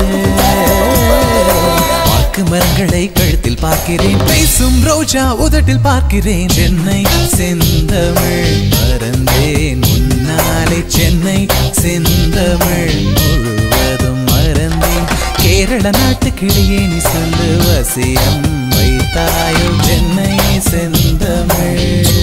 வாக்கு மரங்களை கழுத்தில் பார்க்கிறேன் பேசும் ரோஜா உதட்டில் பார்க்கிறேன் சென்னை செந்தமிழ் மறந்தேன் முன்னாலே சென்னை செந்தமிழ் முழுவதும் மறந்தேன் கேரள நாட்டு கிளியே நீ சொல்லு வசியம் வைத்தாயோ சென்னை செந்தமிழ்